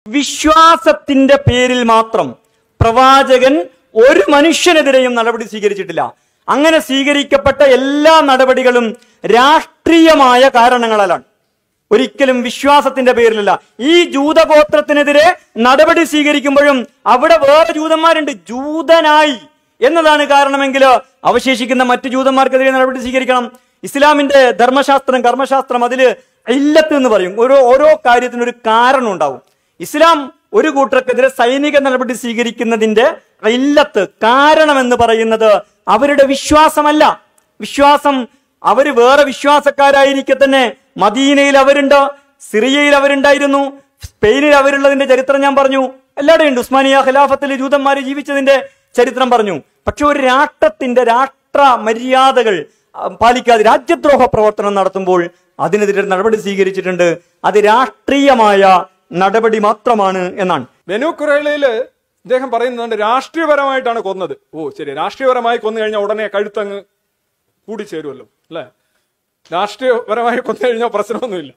വിശ്വാസത്തിന്റെ പേരിൽ മാത്രം പ്രവാചകൻ ഒരു മനുഷ്യനെതിരെയും നടപടി സ്വീകരിച്ചിട്ടില്ല അങ്ങനെ സ്വീകരിക്കപ്പെട്ട എല്ലാ നടപടികളും രാഷ്ട്രീയമായ കാരണങ്ങളാലാണ് ഒരിക്കലും വിശ്വാസത്തിന്റെ പേരിലല്ല ഈ ജൂതഗോത്രത്തിനെതിരെ നടപടി സ്വീകരിക്കുമ്പോഴും അവിടെ വേറെ ജൂതന്മാരുണ്ട് ജൂതനായി എന്നതാണ് കാരണമെങ്കിൽ അവശേഷിക്കുന്ന മറ്റു ജൂതന്മാർക്കെതിരെ നടപടി സ്വീകരിക്കണം ഇസ്ലാമിന്റെ ധർമ്മശാസ്ത്രം കർമ്മശാസ്ത്രം അതില് ഇല്ലത്ത് എന്ന് പറയും ഓരോ ഓരോ കാര്യത്തിനും ഒരു കാരണം ഉണ്ടാവും ഇസ്ലാം ഒരു കൂട്ടർക്കെതിരെ സൈനിക നടപടി സ്വീകരിക്കുന്നതിന്റെ ഇല്ലത്ത് കാരണം എന്ന് പറയുന്നത് അവരുടെ വിശ്വാസമല്ല വിശ്വാസം അവര് വേറെ വിശ്വാസക്കാരായിരിക്കെ തന്നെ മദീനയിൽ അവരുണ്ട് സിറിയയിൽ അവരുണ്ടായിരുന്നു സ്പെയിനിൽ അവരുള്ളതിന്റെ ചരിത്രം ഞാൻ പറഞ്ഞു എല്ലായിടെയും ഉണ്ട് ഉസ്മാനിയ ഖിലാഫത്തിൽ ജൂതന്മാര് ജീവിച്ചതിന്റെ ചരിത്രം പറഞ്ഞു പക്ഷെ ഒരു രാഷ്ട്രത്തിന്റെ രാഷ്ട്ര മര്യാദകൾ ആ, പാലിക്കാതെ രാജ്യദ്രോഹ പ്രവർത്തനം നടത്തുമ്പോൾ അതിനെതിരെ നടപടി സ്വീകരിച്ചിട്ടുണ്ട് അത് രാഷ്ട്രീയമായ നടപടി മാത്രമാണ് എന്നാണ് ബനു കുറേലയില് ഇദ്ദേഹം പറയുന്നുണ്ട് രാഷ്ട്രീയപരമായിട്ടാണ് കൊന്നത് ഓ ശരി രാഷ്ട്രീയപരമായി കൊന്നു കഴിഞ്ഞാൽ ഉടനെ കഴുത്തങ്ങ് കൂടിച്ചേരുമല്ലോ അല്ലെ രാഷ്ട്രീയപരമായി കൊന്നു കഴിഞ്ഞാൽ പ്രശ്നമൊന്നുമില്ല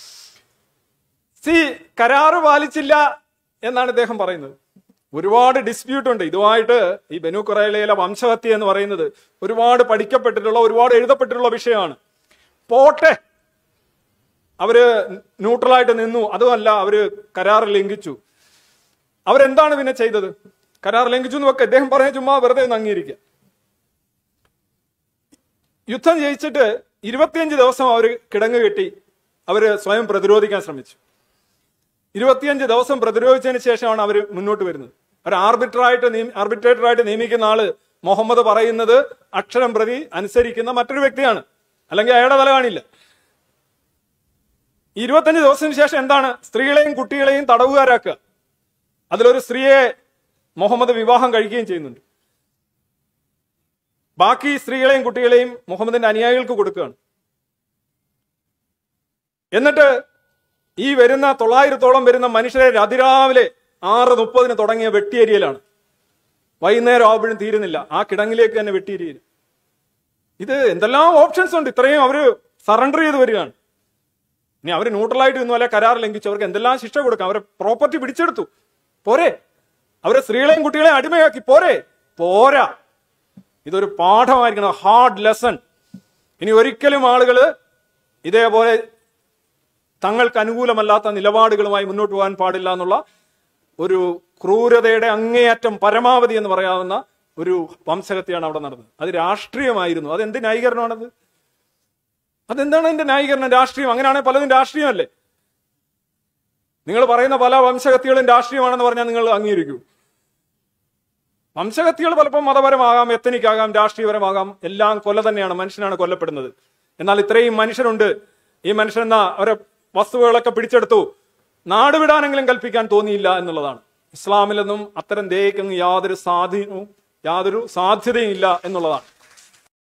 സി കരാറ് പാലിച്ചില്ല എന്നാണ് ഇദ്ദേഹം പറയുന്നത് ഒരുപാട് ഡിസ്പ്യൂട്ട് ഉണ്ട് ഇതുമായിട്ട് ഈ ബനു കുറേലയിലെ വംശഹത്യ എന്ന് പറയുന്നത് ഒരുപാട് പഠിക്കപ്പെട്ടിട്ടുള്ള ഒരുപാട് എഴുതപ്പെട്ടിട്ടുള്ള വിഷയമാണ് പോട്ടെ അവര് ന്യൂട്രലായിട്ട് നിന്നു അതുമല്ല അവര് കരാർ ലംഘിച്ചു അവരെന്താണ് പിന്നെ ചെയ്തത് കരാർ ലംഘിച്ചു എന്ന് വെക്കെ അദ്ദേഹം പറഞ്ഞ ചുമ്മാ വെറുതെ ഒന്ന് അംഗീകരിക്കുക യുദ്ധം ജയിച്ചിട്ട് ഇരുപത്തിയഞ്ച് ദിവസം അവർ കിടങ്ങ് കെട്ടി അവര് സ്വയം പ്രതിരോധിക്കാൻ ശ്രമിച്ചു ഇരുപത്തിയഞ്ച് ദിവസം പ്രതിരോധിച്ചതിന് ശേഷമാണ് അവർ മുന്നോട്ട് വരുന്നത് ഒരു ആർബിട്രായിട്ട് ആർബിട്രേറ്ററായിട്ട് നിയമിക്കുന്ന ആള് മുഹമ്മദ് പറയുന്നത് അക്ഷരം പ്രതി അനുസരിക്കുന്ന മറ്റൊരു വ്യക്തിയാണ് അല്ലെങ്കിൽ അയാളുടെ തല കാണില്ല ഇരുപത്തഞ്ച് ദിവസത്തിന് ശേഷം എന്താണ് സ്ത്രീകളെയും കുട്ടികളെയും തടവുകാരാക്കുക അതിലൊരു സ്ത്രീയെ മുഹമ്മദ് വിവാഹം കഴിക്കുകയും ചെയ്യുന്നുണ്ട് ബാക്കി സ്ത്രീകളെയും കുട്ടികളെയും മുഹമ്മദിന്റെ അനുയായികൾക്ക് കൊടുക്കുകയാണ് എന്നിട്ട് ഈ വരുന്ന തൊള്ളായിരത്തോളം വരുന്ന മനുഷ്യരെ അതിരാവിലെ ആറ് മുപ്പതിന് തുടങ്ങിയ വെട്ടിയേരിയലാണ് വൈകുന്നേരം ആവുമ്പോഴും തീരുന്നില്ല ആ കിടങ്ങിലേക്ക് തന്നെ വെട്ടിയേരിയൽ ഇത് എന്തെല്ലാം ഓപ്ഷൻസ് ഉണ്ട് ഇത്രയും അവര് സറണ്ടർ ചെയ്ത് വരികയാണ് ഇനി അവർ ന്യൂട്രലായിട്ട് നിന്നു അല്ലെ കരാർ ലംഘിച്ചു അവർക്ക് എന്തെല്ലാം ശിക്ഷ കൊടുക്കാം അവരെ പ്രോപ്പർട്ടി പിടിച്ചെടുത്തു പോരെ അവരെ സ്ത്രീകളെയും കുട്ടികളെയും അടിമയാക്കി പോരെ പോരാ ഇതൊരു പാഠമായിരിക്കണം ഹാർഡ് ലെസൺ ഇനി ഒരിക്കലും ആളുകൾ ഇതേപോലെ തങ്ങൾക്ക് അനുകൂലമല്ലാത്ത നിലപാടുകളുമായി മുന്നോട്ട് പോകാൻ പാടില്ല എന്നുള്ള ഒരു ക്രൂരതയുടെ അങ്ങേയറ്റം പരമാവധി എന്ന് പറയാവുന്ന ഒരു വംശഹത്യയാണ് അവിടെ നടന്നത് അത് രാഷ്ട്രീയമായിരുന്നു അത് എന്ത് ന്യായീകരണമാണത് അതെന്താണ് എന്റെ ന്യായീകരണം രാഷ്ട്രീയം അങ്ങനെയാണെങ്കിൽ പലതും രാഷ്ട്രീയമല്ലേ നിങ്ങൾ പറയുന്ന പല വംശഹത്യകളും രാഷ്ട്രീയമാണെന്ന് പറഞ്ഞാൽ നിങ്ങൾ അംഗീകരിക്കൂ വംശഹത്യകൾ പലപ്പോൾ മതപരമാകാം എത്തനിക്കാകാം രാഷ്ട്രീയപരമാകാം എല്ലാം കൊല തന്നെയാണ് മനുഷ്യനാണ് കൊല്ലപ്പെടുന്നത് എന്നാൽ ഇത്രയും മനുഷ്യരുണ്ട് ഈ മനുഷ്യനെന്ന അവരെ വസ്തുവകളൊക്കെ പിടിച്ചെടുത്തു നാട് വിടാനെങ്കിലും കൽപ്പിക്കാൻ തോന്നിയില്ല എന്നുള്ളതാണ് ഇസ്ലാമിലൊന്നും അത്തരം ദേഹയ്ക്കൊന്നും യാതൊരു സ്വാധീനവും യാതൊരു സാധ്യതയും ഇല്ല എന്നുള്ളതാണ്